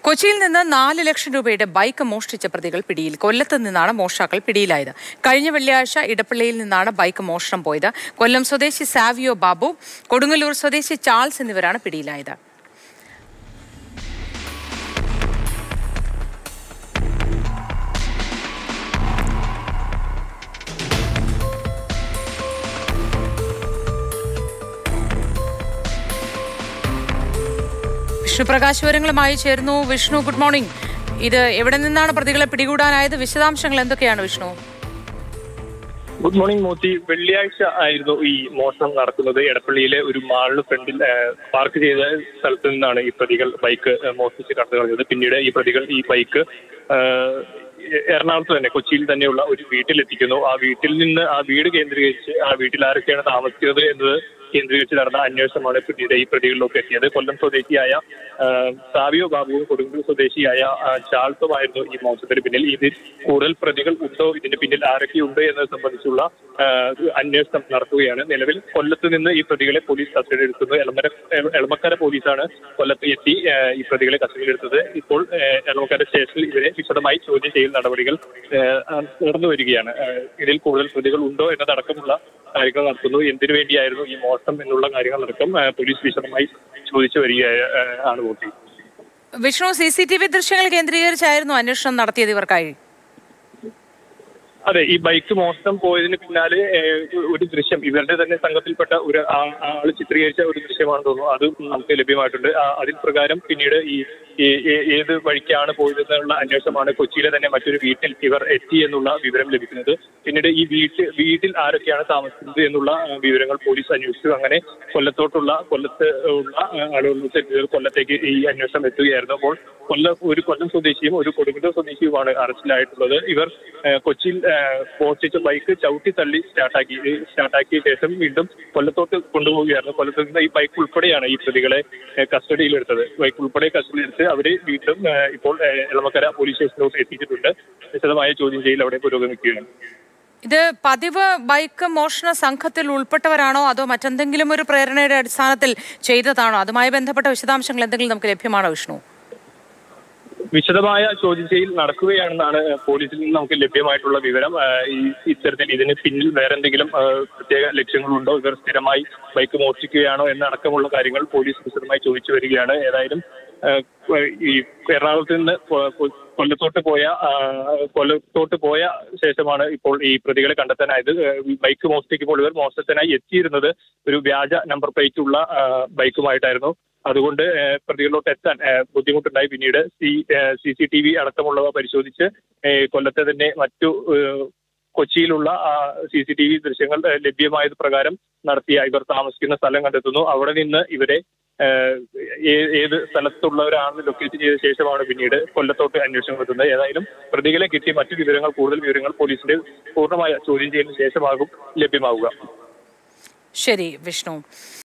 കൊച്ചിയിൽ നിന്ന് നാല് ലക്ഷം രൂപയുടെ ബൈക്ക് മോഷ്ടിച്ച പ്രതികൾ പിടിയിൽ കൊല്ലത്ത് നിന്നാണ് മോഷ്ടാക്കൾ പിടിയിലായത് കഴിഞ്ഞ വെള്ളിയാഴ്ച ഇടപ്പള്ളിയിൽ നിന്നാണ് ബൈക്ക് മോഷണം പോയത് കൊല്ലം സ്വദേശി സാവിയോ ബാബു കൊടുങ്ങല്ലൂർ സ്വദേശി ചാൾസ് എന്നിവരാണ് പിടിയിലായത് വിഷ്ണു പ്രകാശ് വിവരങ്ങളുമായി ചേരുന്നു വിഷ്ണു ഗുഡ് മോർണിംഗ് ഇത് എവിടെ നിന്നാണ് പ്രതികളെ പിടികൂടാനായത് വിശദാംശങ്ങൾ എന്തൊക്കെയാണ് വിഷ്ണു ഗുഡ് മോർണിംഗ് മോത്തി വെള്ളിയാഴ്ച ആയിരുന്നു ഈ മോഷണം നടക്കുന്നത് എടപ്പള്ളിയിലെ ഒരു മാളിന് ഫ്രണ്ടിൽ ആ, പാർക്ക് ചെയ്ത സ്ഥലത്ത് നിന്നാണ് ഈ പ്രതികൾ ബൈക്ക് ആ, മോഷ്ടിച്ച് കടന്നു കളഞ്ഞത് പിന്നീട് ഈ പ്രതികൾ ഈ ബൈക്ക് ആ, എ- എറണാകുളത്ത് തന്നെ കൊച്ചിയിൽ തന്നെയുള്ള ഒരു വീട്ടിലെത്തിക്കുന്നു ആ വീട്ടിൽ നിന്ന് ആ വീട് കേന്ദ്രീകരിച്ച് ആ വീട്ടിൽ ആരൊക്കെയാണ് താമസിക്കുന്നത് എന്നത് കേന്ദ്രീകരിച്ച് നടന്ന അന്വേഷണമാണ് പിന്നീട് ഈ പ്രതികളിലേക്ക് എത്തിയത് കൊല്ലം സ്വദേശിയായ ആ, സാവിയോ ബാബുവും കൊടുങ്ങല്ലൂർ സ്വദേശിയായ ആ, ചാൾസുമായിരുന്നു ഈ മോഷണത്തിന് പിന്നിൽ ഇതിൽ കൂടുതൽ പ്രതികൾ ഉണ്ടോ ഇതിന് പിന്നിൽ ആരൊക്കെയുണ്ട് എന്നത് സംബന്ധിച്ചുള്ള ആ, അന്വേഷണം നടത്തുകയാണ് നിലവിൽ കൊല്ലത്ത് നിന്ന് ഈ പ്രതികളെ പോലീസ് കസ്റ്റഡിയിലെടുക്കുന്നു എളമര എ- എളമക്കര പോലീസാണ് കൊല്ലത്ത് എത്തി ആ, ഈ പ്രതികളെ കസ്റ്റഡിയിലെടുത്തത് ഇപ്പോൾ ആ, എളമക്കര സ്റ്റേഷനിൽ ഇവരെ വിശദമായി ചോദ്യം ചെയ്യൽ നടപടികൾ ആ, ആ, നടന്നു വരികയാണ് ആ, ഇതിൽ കൂടുതൽ പ്രതികൾ ഉണ്ടോ എന്നതടക്കമുള്ള കാര്യങ്ങൾ നടത്തുന്നു എന്തിനു വേണ്ടിയായിരുന്നു ഈ മോഷണം എന്നുള്ള കാര്യങ്ങളടക്കം ആ, പോലീസ് വിശദമായി ചോദിച്ചു വരിക ആ, ആണ് വോട്ടി Vishnu C C T V ദൃശ്യങ്ങൾ കേന്ദ്രീകരിച്ചായിരുന്നു അന്വേഷണം നടത്തിയത് ഇവർക്കായി അതെ ഈ ബൈക്ക് മോഷണം പോയതിന് പിന്നാലെ ഏഹ്, ഒരു ദൃശ്യം ഇവരുടെ തന്നെ സംഘത്തിൽപ്പെട്ട ഒരു ആ- ആള് ചിത്രീകരിച്ച ഒരു ദൃശ്യമാണെന്ന് തോന്നുന്നു അത് നമുക്ക് ലഭ്യമായിട്ടുണ്ട് ആ- അതിൽ പ്രകാരം പിന്നീട് ഈ ഈ- ഏ- ഏത് വഴിക്കാണ് പോയതെന്നുള്ള അന്വേഷണമാണ് കൊച്ചിയിലെ തന്നെ മറ്റൊരു വീട്ടിൽ ഇവർ എത്തി എന്നുള്ള വിവരം ലഭിക്കുന്നത് പിന്നീട് ഈ വീട്ടിൽ വീട്ടിൽ ആരൊക്കെയാണ് താമസിക്കുന്നത് എന്നുള്ള ആ, വിവരങ്ങൾ പോലീസ് അന്വേഷിച്ചു അങ്ങനെ കൊല്ലത്തോട്ടുള്ള കൊല്ലത്ത് ഉള്ള ആ, ആളുകളുടെ കൊല്ലത്തേക്ക് ഈ അന്വേഷണം എത്തുകയായിരുന്നു അപ്പോൾ കൊല്ലം ഒരു കൊല്ലം സ്വദേശിയും ഒരു കൊടുങ്ങല്ലൂർ സ്വദേശിയുമാണ് അറസ്റ്റിലായിട്ടുള്ളത് ഇവർ ആ, കൊച്ചിയിൽ ആ, മോഷ്ടിച്ച ബൈക്ക് ചവിട്ടി തള്ളി സ്റ്റാർട്ടാക്കി ഈ സ്റ്റാർട്ടാക്കിയ ശേഷം വീണ്ടും കൊല്ലത്തോട്ട് കൊണ്ടുപോവുകയായിരുന്നു കൊല്ലത്ത് നിന്ന് ഈ ബൈക്ക് ഉൾപ്പെടെയാണ് ഈ പ്രതികളെ ആ, കസ്റ്റഡിയിലെടുത്തത് ബൈക്ക് ഉൾപ്പെടെ കസ്റ്റഡിയിലെടുത്ത് അവരെ വീണ്ടും ആ, ഇപ്പോൾ ആ, എളമക്കര പോലീസ് സ്റ്റേഷനിലോട്ട് എത്തിച്ചിട്ടുണ്ട് വിശദമായ ചോദ്യം ചെയ്യൽ അവിടെ പുരോഗമിക്കുകയാണ് ഇത് പതിവ് ബൈക്ക് മോഷണ സംഘത്തിൽ ഉൾപ്പെട്ടവരാണോ അതോ മറ്റെന്തെങ്കിലും ഒരു പ്രേരണയുടെ അടിസ്ഥാനത്തിൽ ചെയ്തതാണോ അതുമായി ബന്ധപ്പെട്ട വിശദാംശങ്ങൾ എന്തെങ്കിലും നമുക്ക് ലഭ്യമാണോ വിഷ്ണു വിശദമായ ചോദ്യം ചെയ്യൽ നടക്കുകയാണെന്നാണ് പോലീസിൽ നിന്ന് നമുക്ക് ലഭ്യമായിട്ടുള്ള വിവരം ആ, ഈ ഇത്തരത്തിൽ ഇതിന് പിന്നിൽ വേറെ എന്തെങ്കിലും ആ, പ്രത്യേക ലക്ഷ്യങ്ങളുണ്ടോ ഇവർ സ്ഥിരമായി ബൈക്ക് മോഷ്ടിക്കുകയാണോ എന്നടക്കമുള്ള കാര്യങ്ങൾ പോലീസ് വിശദമായി ചോദിച്ചു വരികയാണ് ഏതായാലും ആ, ഈ എറണാകുളത്ത് നിന്ന് കൊ- കൊ- കൊല്ലത്തോട്ട് പോയ ആ, കൊല്ലത്തോട്ട് പോയ ശേഷമാണ് ഇപ്പോൾ ഈ പ്രതികളെ കണ്ടെത്താനായത് ആ, ഈ ബൈക്ക് മോഷ്ടിക്കുമ്പോൾ ഇവർ മോഷണത്തിനായി എത്തിയിരുന്നത് ഒരു വ്യാജ നമ്പർ പ്ലേറ്റ് ഉള്ള ആ, ബൈക്കുമായിട്ടായിരുന്നു അതുകൊണ്ട് ആ, പ്രതികളിലോട്ട് എത്താൻ ആ, ബുദ്ധിമുട്ടുണ്ടായി പിന്നീട് C C C T V അടക്കമുള്ളവ പരിശോധിച്ച് ആ, കൊല്ലത്തെ തന്നെ മറ്റു ആ, കൊച്ചിയിലുള്ള സി സി ടി വി ദൃശ്യങ്ങൾ ആ, ലഭ്യമായത് പ്രകാരം നടത്തിയ ഇവർ താമസിക്കുന്ന സ്ഥലം കണ്ടെത്തുന്നു അവിടെ നിന്ന് ഇവരെ ആ, ഏ- ഏത് സ്ഥലത്തുള്ളവരാണെന്ന് ലൊക്കേറ്റ് ചെയ്ത ശേഷമാണ് പിന്നീട് കൊല്ലത്തോട്ട് അന്വേഷണം നടത്തുന്നത് ഏതായാലും പ്രതികളെ കിട്ടി മറ്റു വിവരങ്ങൾ കൂടുതൽ വിവരങ്ങൾ പോലീസിന്റെ പൂർണ്ണമായ ചോദ്യം ചെയ്യലിന് ശേഷമാകും ലഭ്യമാവുക ശരി വിഷ്ണു